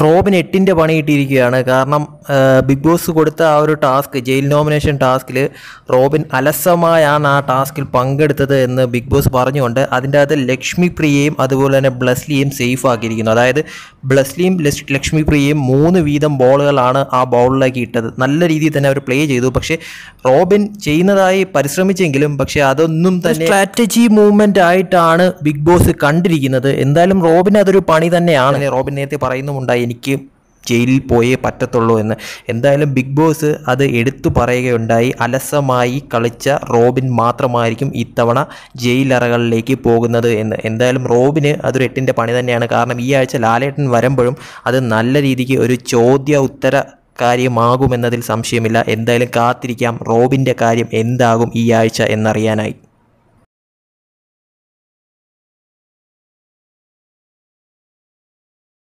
Robin എട്ടിൻ്റെ പണി കിട്ടിയിരിക്കുകയാണ് കാരണം ആ, ബിഗ് ബോസ് കൊടുത്ത ആ ഒരു ടാസ്ക് ജയിൽ നോമിനേഷൻ ടാസ്കിൽ റോബിൻ അലസമായാണ് ആ ടാസ്കിൽ പങ്കെടുത്തത് എന്ന് ബിഗ് ബോസ് പറഞ്ഞുകൊണ്ട് അതിൻ്റെ അകത്ത് ലക്ഷ്മി പ്രിയയും അതുപോലെ തന്നെ ബ്ലസ്ലിയും സേഫ് ആക്കിയിരിക്കുന്നു അതായത് ബ്ലസ്ലിയും ലസ്- ലക്ഷ്മി പ്രിയയും മൂന്ന് വീതം ബോളുകളാണ് ആ ബൗളിലേക്ക് ഇട്ടത് നല്ല രീതിയിൽ തന്നെ അവർ പ്ലേ ചെയ്തു പക്ഷേ റോബിൻ ചെയ്യുന്നതായി പരിശ്രമിച്ചെങ്കിലും പക്ഷേ അതൊന്നും തന്നെ സ്ട്രാറ്റജി മൂവ്മെൻ്റ് ആയിട്ടാണ് ബിഗ് ബോസ് കണ്ടിരിക്കുന്നത് എന്തായാലും റോബിൻ അതൊരു പണി തന്നെയാണ് റോബിൻ നേരത്തെ പറയുന്നുമുണ്ടായി എനിക്ക് ജയിലിൽ പോയേ പറ്റത്തുള്ളൂ എന്ന് എന്തായാലും ബിഗ് ബോസ് അത് എടുത്തു പറയുകയുണ്ടായി അലസമായി കളിച്ച റോബിൻ മാത്രമായിരിക്കും ഇത്തവണ ജയിലറകളിലേക്ക് പോകുന്നത് എന്ന് എന്തായാലും റോബിന് അതൊരു എട്ടിൻ്റെ പണി തന്നെയാണ് കാരണം ഈ ആഴ്ച ലാലേട്ടൻ വരുമ്പോഴും അത് നല്ല രീതിക്ക് ഒരു ചോദ്യ ഉത്തര കാര്യമാകുമെന്നതിൽ സംശയമില്ല എന്തായാലും കാത്തിരിക്കാം റോബിൻ്റെ കാര്യം എന്താകും ഈ ആഴ്ച എന്നറിയാനായി